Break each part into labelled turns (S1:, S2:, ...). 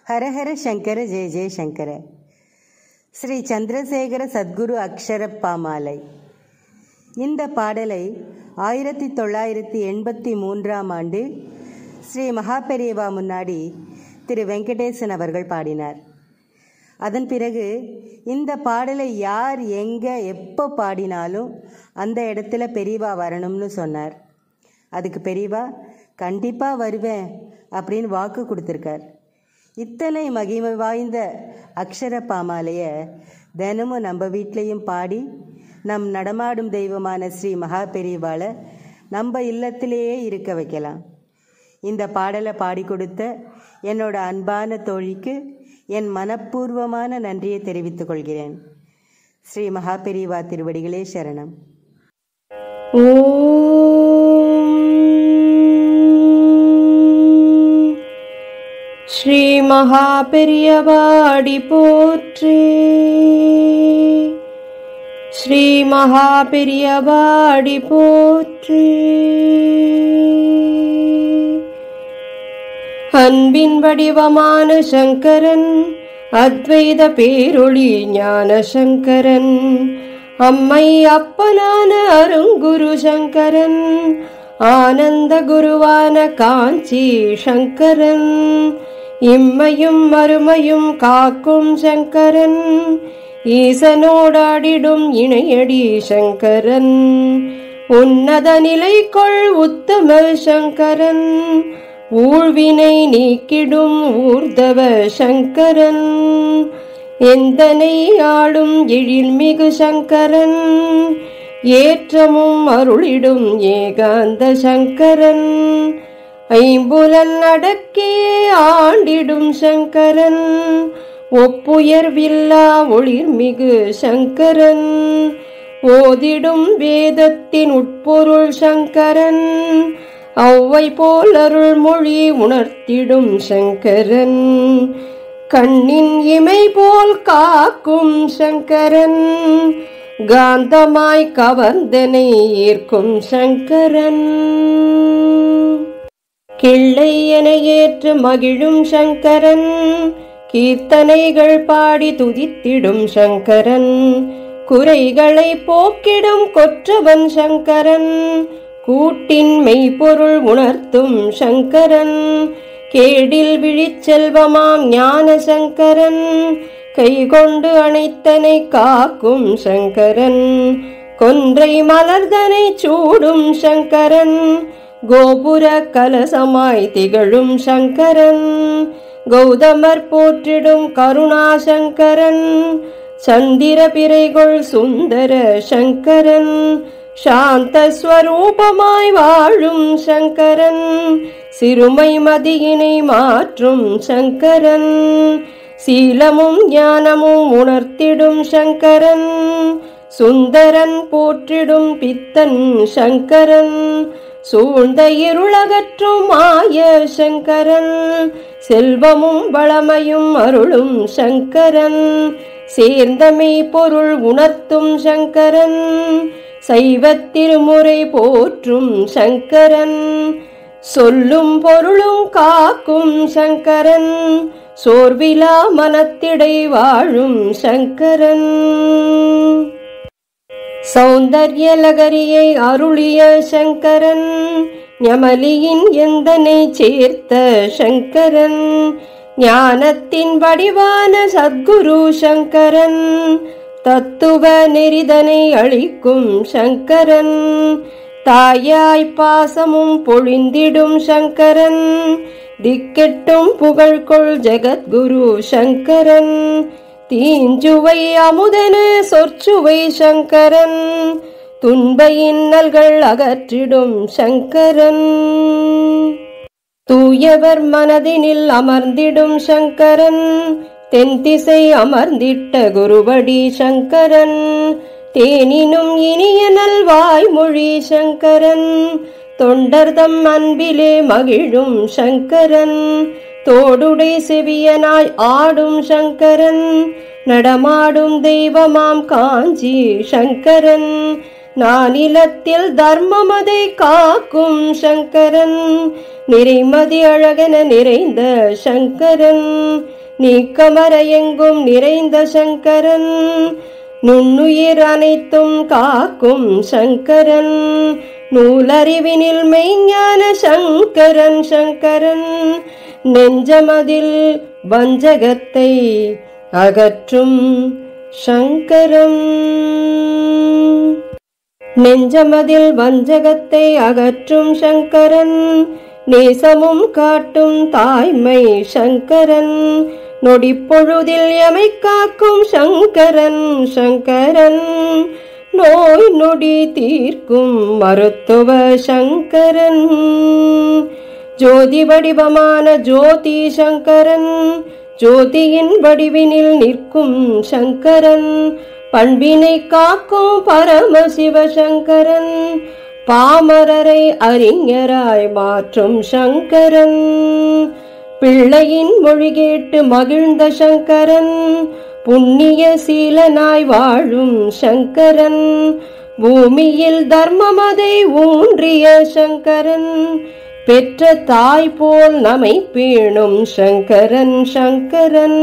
S1: ஹரஹர சங்கர ஜெய ஜெய சங்கர ஸ்ரீ சந்திரசேகர சத்குரு அக்ஷர பாமாலை இந்த பாடலை ஆயிரத்தி தொள்ளாயிரத்தி எண்பத்தி மூன்றாம் ஆண்டு ஸ்ரீ மகாபெரியவா முன்னாடி திரு வெங்கடேசன் அவர்கள் பாடினார் அதன் பிறகு இந்த பாடலை யார் எங்கே எப்போ பாடினாலும் அந்த இடத்துல பெரியவா வரணும்னு சொன்னார் அதுக்கு பெரியவா கண்டிப்பாக வருவேன் அப்படின்னு வாக்கு கொடுத்துருக்கார் இத்தனை மகிமை வாய்ந்த அக்ஷர பாமாலையை தினமும் நம்ம வீட்லேயும் பாடி நம் நடமாடும் தெய்வமான ஸ்ரீ மகா பெரியவாளை நம்ம இல்லத்திலேயே இருக்க வைக்கலாம் இந்த பாடலை பாடி கொடுத்த என்னோட அன்பான தோழிக்கு என் மனப்பூர்வமான நன்றியை தெரிவித்துக் கொள்கிறேன் ஸ்ரீ மகா பெரியவா திருவடிகளே சரணம்
S2: ஓம் ஸ்ரீ மகாபெரியவாடி போற்றி ஸ்ரீ மகாபெரியவாடி போற்றி அன்பின் வடிவமான சங்கரன் அத்வைத பேரொளி ஞான சங்கரன் அம்மை அப்பனான அருங்குரு சங்கரன் ஆனந்த குருவான காஞ்சி சங்கரன் இம்மையும் மறுமையும் காக்கும் சங்கரன் ஈசனோடாடிடும் இணையடி சங்கரன் உன்னத நிலைக்குள் உத்தம சங்கரன் ஊழ்வினை நீக்கிடும் ஊர்தவ சங்கரன் எந்தனை ஆளும் எழில்மிகு சங்கரன் ஏற்றமும் அருளிடும் ஏகாந்த சங்கரன் ஐம்புலன் அடக்கே ஆண்டிடும் சங்கரன் ஒப்புயர்வில்லா ஒளிர்மிகு சங்கரன் ஓதிடும் வேதத்தின் உட்பொருள் சங்கரன் ஔவை போல் அருள்மொழி உணர்த்திடும் சங்கரன் கண்ணின் இமை போல் காக்கும் சங்கரன் காந்தமாய் கவர்ந்தனை ஈர்க்கும் சங்கரன் கிள்ளை என ஏற்று மகிழும் சங்கரன் கீர்த்தனைகள் பாடி துதித்திடும் சங்கரன் குறைகளை போக்கிடும் கொற்றவன் சங்கரன் கூட்டின் மெய்ப்பொருள் உணர்த்தும் சங்கரன் கேடில் விழிச்செல்வமாம் ஞான சங்கரன் கைகொண்டு அணைத்தனை காக்கும் சங்கரன் கொன்றை மலர்தனை சூடும் சங்கரன் கோபுர கலசமாய் திகழும் சங்கரன் கௌதமர் போற்றிடும் கருணா சங்கரன் சந்திர பிறைகொள் சுந்தர சங்கரன் சாந்த ஸ்வரூபமாய் வாழும் சங்கரன் சிறுமை மதியினை மாற்றும் சங்கரன் சீலமும் ஞானமும் உணர்த்திடும் சங்கரன் சுந்தரன் போற்றிடும் பித்தன் சங்கரன் சூழ்ந்த இருளகற்றும் மாய சங்கரன் செல்வமும் வளமையும் அருளும் சங்கரன் சேர்ந்தமை பொருள் உணர்த்தும் சங்கரன் சைவத் திருமுறை போற்றும் சங்கரன் சொல்லும் பொருளும் காக்கும் சங்கரன் சோர்விலா மனத்திடை வாழும் சங்கரன் சௌந்தர்ய லகரியை அருளிய சங்கரன் ஞமலியின் எந்தனை சேர்த்த சங்கரன் ஞானத்தின் வடிவான சத்குரு சங்கரன் தத்துவ நெறிதனை அளிக்கும் சங்கரன் தாயாய் பாசமும் பொழிந்திடும் சங்கரன் திக்கெட்டும் புகழ்கொள் ஜெகத்குரு சங்கரன் தீஞ்சுவை அமுதன சொற்சுவை சங்கரன் துன்ப இன்னல்கள் அகற்றிடும் சங்கரன் தூயவர் மனதினில் அமர்ந்திடும் சங்கரன் தென் திசை அமர்ந்திட்ட குருவடி சங்கரன் தேனினும் இனிய நல்வாய்மொழி சங்கரன் தொண்டர்தம் அன்பிலே மகிழும் சங்கரன் தோடுடை செவியனாய் ஆடும் சங்கரன் நடமாடும் தெய்வமாம் காஞ்சி சங்கரன் நானிலத்தில் தர்மமதை காக்கும் சங்கரன் நிறைமதி அழகென நிறைந்த சங்கரன் நீக்கமர எங்கும் நிறைந்த சங்கரன் நுண்ணுயிர் அனைத்தும் காக்கும் சங்கரன் நூலறிவினில் மெய்ஞான சங்கரன் சங்கரன் நெஞ்சமதில் வஞ்சகத்தை அகற்றும் சங்கரம் நெஞ்சமதில் வஞ்சகத்தை அகற்றும் சங்கரன் நேசமும் காட்டும் தாய்மை சங்கரன் நொடிப்பொழுதில் எமை காக்கும் சங்கரன் சங்கரன் நோய் நொடி தீர்க்கும் மருத்துவ சங்கரன் ஜோதி வடிவமான ஜோதி சங்கரன் ஜோதியின் வடிவினில் நிற்கும் சங்கரன் பண்பினை காக்கும் பரமசிவ சங்கரன் பாமரரை அறிஞராய் மாற்றும் சங்கரன் பிள்ளையின் மொழி கேட்டு மகிழ்ந்த சங்கரன் புண்ணிய சீலனாய் வாழும் சங்கரன் பூமியில் தர்மமதை ஊன்றிய சங்கரன் பெற்ற தாய் போல் நமை பேணும் சங்கரன் சங்கரன்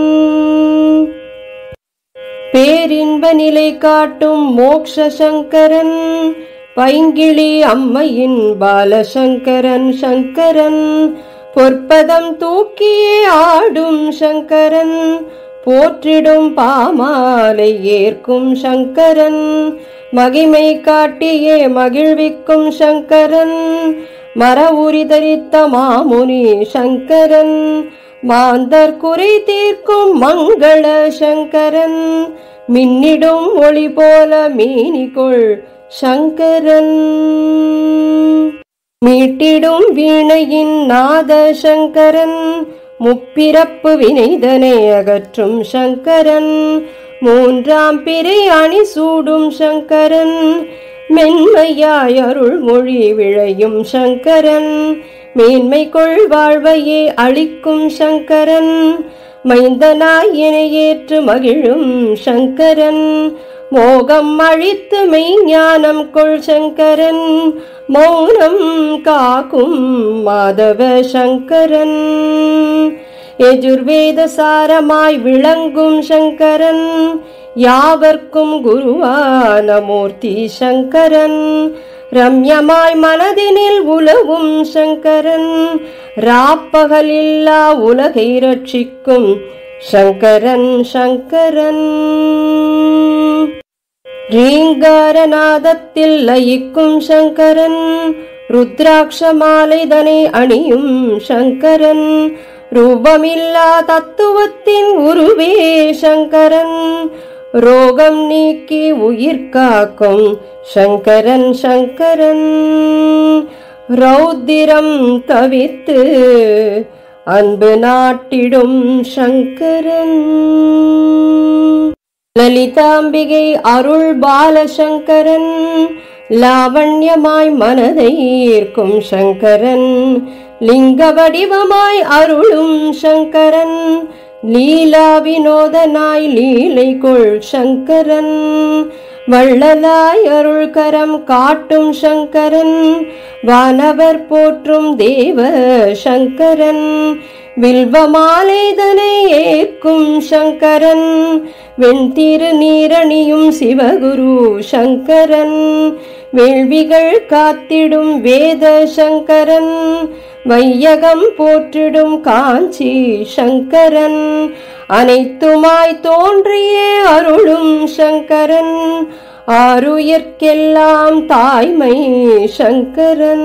S2: பேரின்ப நிலை காட்டும் மோக்ஷ சங்கரன் பைங்கிளி அம்மையின் பாலசங்கரன் சங்கரன் பொற்பதம் தூக்கியே ஆடும் சங்கரன் போற்றிடும் பாமாலை ஏற்கும் சங்கரன் மகிமை காட்டியே மகிழ்விக்கும் சங்கரன் மர உரி தரித்த மாமுனி சங்கரன் மாந்தர் குறை தீர்க்கும் மங்கள சங்கரன் மின்னிடும் ஒளி போல மீனிக்குள் சங்கரன் மீட்டிடும் வீணையின் நாத சங்கரன் முப்பிறப்பு வினைதனை அகற்றும் சங்கரன் மூன்றாம் பிறை அணி சூடும் சங்கரன் மென்மையாய் அருள் மொழி விழையும் சங்கரன் மேன்மை கொள் வாழ்வையே அளிக்கும் சங்கரன் மைந்தனாய் இணையேற்று மகிழும் சங்கரன் மோகம் அழித்து மெய்ஞானம் கொள் சங்கரன் மௌனம் காக்கும் மாதவ சங்கரன் எஜுர்வேத சாரமாய் விளங்கும் சங்கரன் யாவர்க்கும் குருவான மூர்த்தி சங்கரன் ரம்யமாய் மனதினில் உலவும் சங்கரன் ராப்பகலில்லா உலகை ரட்சிக்கும் சங்கரன் சங்கரன் ரீங்காரநாதத்தில் லயிக்கும் சங்கரன் ருத்ராட்ச மாலைதனை அணியும் சங்கரன் ரூபமில்லா தத்துவத்தின் உருவே சங்கரன் ரோகம் நீக்கி உயிர் காக்கும் சங்கரன் சங்கரன் ரௌத்திரம் தவித்து அன்பு நாட்டிடும் சங்கரன் லலிதாம்பிகை அருள் பாலசங்கரன் லாவண்யமாய் மனதை ஈர்க்கும் சங்கரன் லிங்க வடிவமாய் அருளும் சங்கரன் லீலா வினோதனாய் லீலை கொள் சங்கரன் வள்ளலாய் அருள் கரம் காட்டும் சங்கரன் வானவர் போற்றும் தேவ சங்கரன் வில்வமாலைதனை ஏற்கும் சங்கரன் வெண்திரு நீரணியும் சிவகுரு சங்கரன் வேள்விகள் காத்திடும் வேத சங்கரன் வையகம் போற்றிடும் காஞ்சி சங்கரன் அனைத்துமாய் தோன்றியே அருளும் சங்கரன் ஆருயிர்க்கெல்லாம் தாய்மை சங்கரன்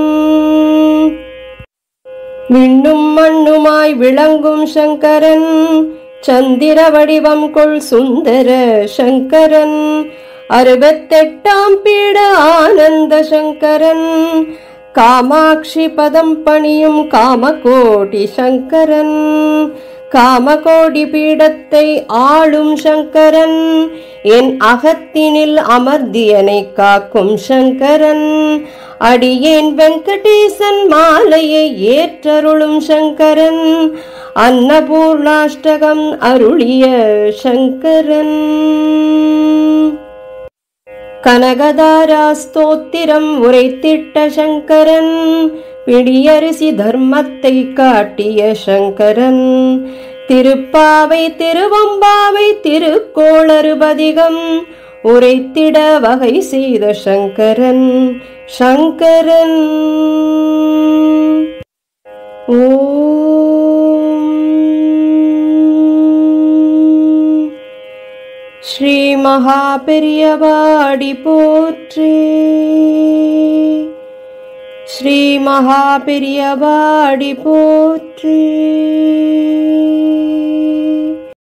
S2: விண்ணும் மண்ணுமாய் விளங்கும் சங்கரன் சந்திர வடிவம் கொள் சுந்தர சங்கரன் அறுபத்தெட்டாம் பீட ஆனந்த சங்கரன் காமாட்சி பதம் பணியும் காமகோடி சங்கரன் காமகோடி பீடத்தை ஆளும் சங்கரன் என் அகத்தினில் அமர்த்தியனை காக்கும் சங்கரன் அடியேன் வெங்கடேசன் மாலையை ஏற்றருளும் சங்கரன் அன்னபூர்ணாஷ்டகம் அருளிய சங்கரன் கனகதாரா ஸ்தோத்திரம் உரைத்திட்ட சங்கரன் பிடியரிசி தர்மத்தை காட்டிய சங்கரன் திருப்பாவை திருவம்பாவை திருக்கோளறுபதிகம் உரைத்திட வகை செய்த சங்கரன் சங்கரன் ஓம் ஸ்ரீ மகாபெரியவாடி போற்றி ஸ்ரீ மகாபெரியவாடி போற்றி